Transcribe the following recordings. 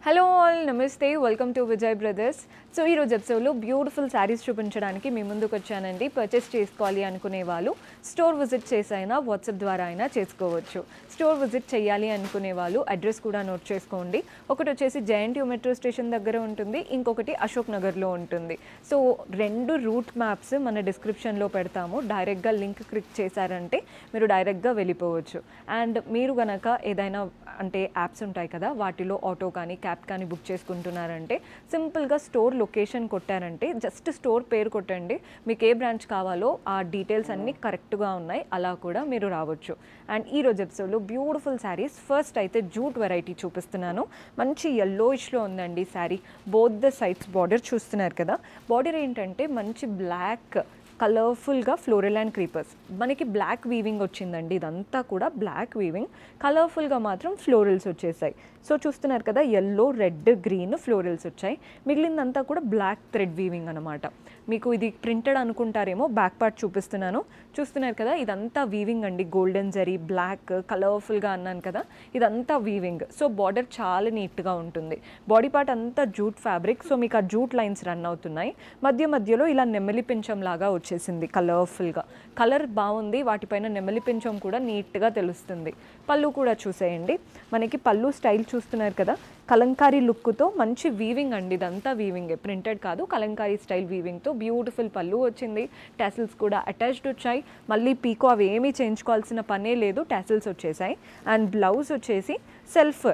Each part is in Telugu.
హలో ఆల్ నమస్తే welcome to Vijay brothers so ఈరోజు ఎపిసోడ్లో బ్యూటిఫుల్ శారీస్ చూపించడానికి మీ ముందుకు వచ్చానండి పర్చేస్ చేసుకోవాలి అనుకునే వాళ్ళు స్టోర్ విజిట్ చేసైనా వాట్సాప్ ద్వారా అయినా చేసుకోవచ్చు స్టోర్ విజిట్ చేయాలి అనుకునే వాళ్ళు అడ్రస్ కూడా నోట్ చేసుకోండి ఒకటి వచ్చేసి జేఎన్టీయూ మెట్రో స్టేషన్ దగ్గర ఉంటుంది ఇంకొకటి అశోక్ నగర్లో ఉంటుంది సో రెండు రూట్ మ్యాప్స్ మన డిస్క్రిప్షన్లో పెడతాము డైరెక్ట్గా లింక్ క్లిక్ చేశారంటే మీరు డైరెక్ట్గా వెళ్ళిపోవచ్చు అండ్ మీరు గనక ఏదైనా అంటే యాప్స్ ఉంటాయి కదా వాటిలో ఆటో కానీ క్యాబ్ కానీ బుక్ చేసుకుంటున్నారంటే సింపుల్గా స్టోర్ లొకేషన్ కొట్టారంటే జస్ట్ స్టోర్ పేరు కొట్టండి మీకు ఏ బ్రాంచ్ కావాలో ఆ డీటెయిల్స్ అన్నీ కరెక్ట్గా ఉన్నాయి అలా కూడా మీరు రావచ్చు అండ్ ఈ రోజు ఎపిసోడ్లో బ్యూటిఫుల్ శారీస్ ఫస్ట్ అయితే జూట్ వెరైటీ చూపిస్తున్నాను మంచి ఎల్లోయిష్లో ఉందండి sari both the sides border చూస్తున్నారు కదా బార్డర్ ఏంటంటే మంచి బ్లాక్ కలర్ఫుల్గా ఫ్లోరల్ అండ్ క్రీపర్స్ మనకి బ్లాక్ వీవింగ్ వచ్చిందండి ఇదంతా కూడా బ్లాక్ వీవింగ్ కలర్ఫుల్గా మాత్రం ఫ్లోరల్స్ వచ్చేసాయి సో చూస్తున్నారు కదా ఎల్లో రెడ్ గ్రీన్ ఫ్లోరల్స్ వచ్చాయి మిగిలిందంతా కూడా బ్లాక్ థ్రెడ్ వీవింగ్ అనమాట మీకు ఇది ప్రింటెడ్ అనుకుంటారేమో బ్యాక్ పార్ట్ చూపిస్తున్నాను చూస్తున్నారు కదా ఇదంతా వీవింగ్ అండి గోల్డెన్ జరీ బ్లాక్ కలర్ఫుల్గా అన్నాను కదా ఇదంతా వీవింగ్ సో బార్డర్ చాలా నీట్గా ఉంటుంది బాడీ పార్ట్ అంతా జూట్ ఫ్యాబ్రిక్ సో మీకు ఆ జూట్ లైన్స్ రన్ అవుతున్నాయి మధ్య మధ్యలో ఇలా నెమలి పించం లాగా వచ్చేసింది కలర్ఫుల్గా కలర్ బాగుంది వాటిపైన నెమలి పించం కూడా నీట్గా తెలుస్తుంది పళ్ళు కూడా చూసేయండి మనకి పళ్ళు స్టైల్ చూస్తున్నారు కదా కలంకారీ లుక్తో మంచి వీవింగ్ అండి ఇదంతా వీవింగే ప్రింటెడ్ కాదు కలంకారీ స్టైల్ వీవింగ్తో బ్యూటిఫుల్ పళ్ళు వచ్చింది టాసిల్స్ కూడా అటాచ్డ్ వచ్చాయి మళ్ళీ పీకో అవి ఏమీ చేయించుకోవాల్సిన పనే లేదు టాసిల్స్ వచ్చేసాయి అండ్ బ్లౌజ్ వచ్చేసి సెల్ఫ్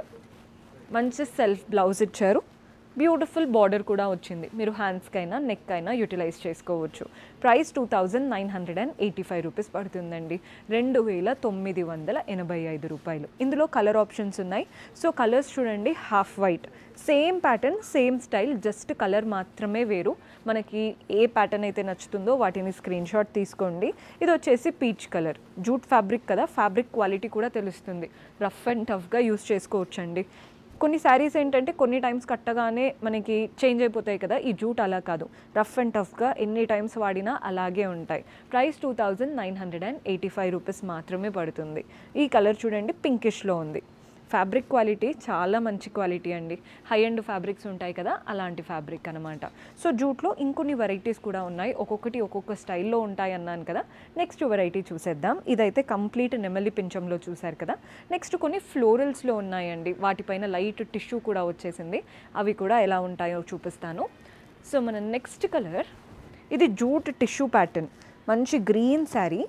మంచి సెల్ఫ్ బ్లౌజ్ ఇచ్చారు బ్యూటిఫుల్ బార్డర్ కూడా వచ్చింది మీరు హ్యాండ్స్కైనా నెక్ అయినా యూటిలైజ్ చేసుకోవచ్చు price two thousand nine hundred and eighty five rupees పడుతుందండి రెండు వేల తొమ్మిది వందల ఎనభై ఐదు రూపాయలు ఇందులో కలర్ ఆప్షన్స్ ఉన్నాయి సో కలర్స్ చూడండి half white same pattern same style just colour మాత్రమే వేరు మనకి ఏ ప్యాటర్న్ అయితే నచ్చుతుందో వాటిని స్క్రీన్ షాట్ తీసుకోండి ఇది వచ్చేసి పీచ్ కలర్ జూట్ ఫ్యాబ్రిక్ కదా ఫ్యాబ్రిక్ క్వాలిటీ కూడా తెలుస్తుంది రఫ్ అండ్ టఫ్గా యూస్ చేసుకోవచ్చండి కొన్ని శారీస్ ఏంటంటే కొన్ని టైమ్స్ కట్టగానే మనకి చేంజ్ అయిపోతాయి కదా ఈ జూట్ అలా కాదు రఫ్ అండ్ టఫ్గా ఎన్ని టైమ్స్ వాడినా అలాగే ఉంటాయి price two thousand nine hundred and eighty five rupees మాత్రమే పడుతుంది ఈ కలర్ చూడండి పింకిష్లో ఉంది ఫ్యాబ్రిక్ క్వాలిటీ చాలా మంచి క్వాలిటీ అండి హై అండ్ ఫ్యాబ్రిక్స్ ఉంటాయి కదా అలాంటి ఫ్యాబ్రిక్ అనమాట సో జూట్లో ఇంకొన్ని వెరైటీస్ కూడా ఉన్నాయి ఒక్కొక్కటి ఒక్కొక్క స్టైల్లో ఉంటాయి అన్నాను కదా నెక్స్ట్ వెరైటీ చూసేద్దాం ఇదైతే కంప్లీట్ నెమలి పించంలో చూశారు కదా నెక్స్ట్ కొన్ని ఫ్లోరల్స్లో ఉన్నాయండి వాటిపైన లైట్ టిష్యూ కూడా వచ్చేసింది అవి కూడా ఎలా ఉంటాయో చూపిస్తాను సో మన నెక్స్ట్ కలర్ ఇది జూట్ టిష్యూ ప్యాటర్న్ మంచి గ్రీన్ శారీ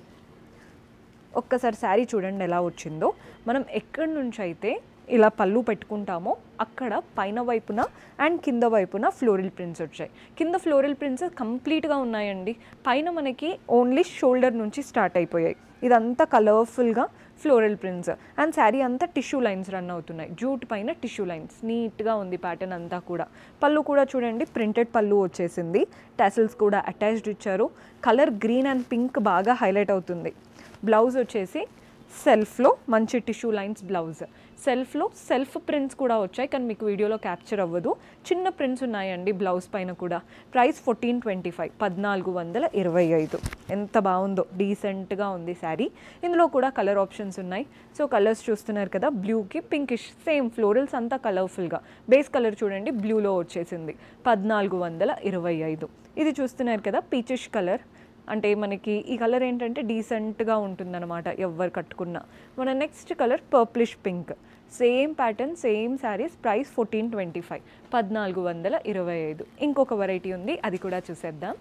ఒక్కసారి శారీ చూడండి ఎలా వచ్చిందో మనం ఎక్కడి నుంచి అయితే ఇలా పళ్ళు పెట్టుకుంటామో అక్కడ పైన వైపున అండ్ కింద వైపున ఫ్లోరల్ ప్రింట్స్ వచ్చాయి కింద ఫ్లోరల్ ప్రింట్స్ కంప్లీట్గా ఉన్నాయండి పైన మనకి ఓన్లీ షోల్డర్ నుంచి స్టార్ట్ అయిపోయాయి ఇదంతా కలర్ఫుల్గా ఫ్లోరల్ ప్రింట్స్ అండ్ శారీ అంతా టిష్యూ లైన్స్ రన్ అవుతున్నాయి జూట్ పైన టిష్యూ లైన్స్ నీట్గా ఉంది ప్యాటర్న్ అంతా కూడా పళ్ళు కూడా చూడండి ప్రింటెడ్ పళ్ళు వచ్చేసింది టాసిల్స్ కూడా అటాచ్డ్ ఇచ్చారు కలర్ గ్రీన్ అండ్ పింక్ బాగా హైలైట్ అవుతుంది బ్లౌజ్ వచ్చేసి సెల్ఫ్లో మంచి టిష్యూ లైన్స్ బ్లౌజ్ సెల్ఫ్లో సెల్ఫ్ ప్రింట్స్ కూడా వచ్చాయి కానీ మీకు వీడియోలో క్యాప్చర్ అవ్వదు చిన్న ప్రింట్స్ ఉన్నాయండి బ్లౌజ్ పైన కూడా ప్రైస్ ఫోర్టీన్ ట్వంటీ ఫైవ్ పద్నాలుగు వందల ఇరవై ఐదు ఎంత బాగుందో డీసెంట్గా ఉంది శారీ ఇందులో కూడా కలర్ ఆప్షన్స్ ఉన్నాయి సో కలర్స్ చూస్తున్నారు కదా బ్లూకి పింకిష్ సేమ్ ఫ్లోరల్స్ అంతా కలర్ఫుల్గా బేస్ కలర్ చూడండి బ్లూలో వచ్చేసింది పద్నాలుగు వందల ఇరవై ఐదు ఇది చూస్తున్నారు కదా పీచిష్ కలర్ అంటే మనకి ఈ కలర్ ఏంటంటే డీసెంట్గా ఉంటుందన్నమాట ఎవరు కట్టుకున్నా మన next colour purplish pink same pattern same saris price fourteen twenty five పద్నాలుగు వందల ఇరవై ఐదు ఇంకొక వెరైటీ ఉంది అది కూడా చూసేద్దాం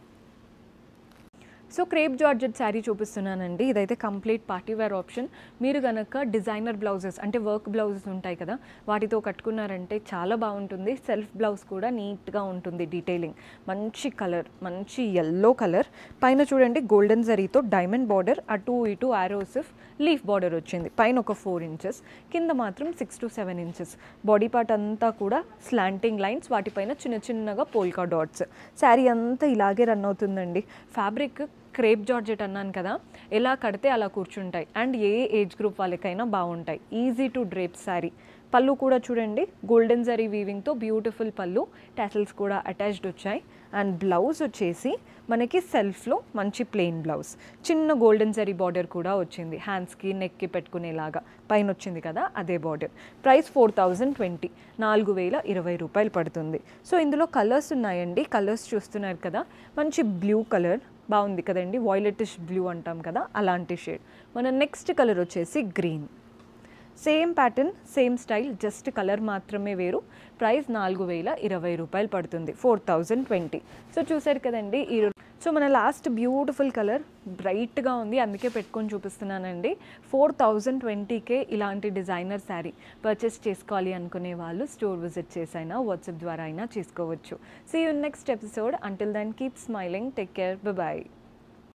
సో క్రేప్ జార్జెట్ శారీ చూపిస్తున్నానండి ఇదైతే కంప్లీట్ పార్టీ వేర్ ఆప్షన్ మీరు కనుక డిజైనర్ బ్లౌజెస్ అంటే వర్క్ బ్లౌజెస్ ఉంటాయి కదా వాటితో కట్టుకున్నారంటే చాలా బాగుంటుంది సెల్ఫ్ బ్లౌజ్ కూడా నీట్గా ఉంటుంది డీటెయిలింగ్ మంచి కలర్ మంచి ఎల్లో కలర్ పైన చూడండి గోల్డెన్ జరీతో డైమండ్ బార్డర్ అటు ఇటు ఆరోస్ లీఫ్ బార్డర్ వచ్చింది పైన ఒక ఫోర్ ఇంచెస్ కింద మాత్రం six to seven inches body part అంతా కూడా స్లాంటింగ్ లైన్స్ వాటిపైన చిన్న చిన్నగా పోల్కా డాట్స్ శారీ అంతా ఇలాగే రన్ అవుతుందండి ఫ్యాబ్రిక్ క్రేప్ జార్జెట్ అన్నాను కదా ఎలా కడితే అలా కూర్చుంటాయి అండ్ ఏ ఏజ్ గ్రూప్ వాళ్ళకైనా బాగుంటాయి ఈజీ టు డ్రేప్ శారీ పళ్ళు కూడా చూడండి గోల్డెన్ జరీ వీవింగ్తో బ్యూటిఫుల్ పళ్ళు టాసిల్స్ కూడా అటాచ్డ్ వచ్చాయి అండ్ బ్లౌజ్ వచ్చేసి మనకి సెల్ఫ్లో మంచి ప్లెయిన్ బ్లౌజ్ చిన్న గోల్డెన్ జరీ బార్డర్ కూడా వచ్చింది హ్యాండ్స్కి నెక్కి పెట్టుకునేలాగా పైన వచ్చింది కదా అదే border price four thousand twenty నాలుగు వేల ఇరవై రూపాయలు పడుతుంది సో ఇందులో కలర్స్ ఉన్నాయండి కలర్స్ చూస్తున్నారు కదా మంచి బ్లూ కలర్ బాగుంది కదండి వాయిలెటిష్ బ్లూ అంటాం కదా అలాంటి షేడ్ మన నెక్స్ట్ కలర్ వచ్చేసి green same pattern same style just colour మాత్రమే వేరు ప్రైస్ నాలుగు వేల ఇరవై రూపాయలు పడుతుంది ఫోర్ థౌజండ్ ట్వంటీ సో చూసారు కదండి ఈ సో మన లాస్ట్ బ్యూటిఫుల్ కలర్ బ్రైట్గా ఉంది అందుకే పెట్టుకొని చూపిస్తున్నానండి ఫోర్ థౌజండ్ ట్వంటీకే ఇలాంటి డిజైనర్ శారీ పర్చేస్ చేసుకోవాలి అనుకునే వాళ్ళు స్టోర్ విజిట్ చేసైనా వాట్సాప్ ద్వారా అయినా చేసుకోవచ్చు see you next episode until then keep smiling take care bye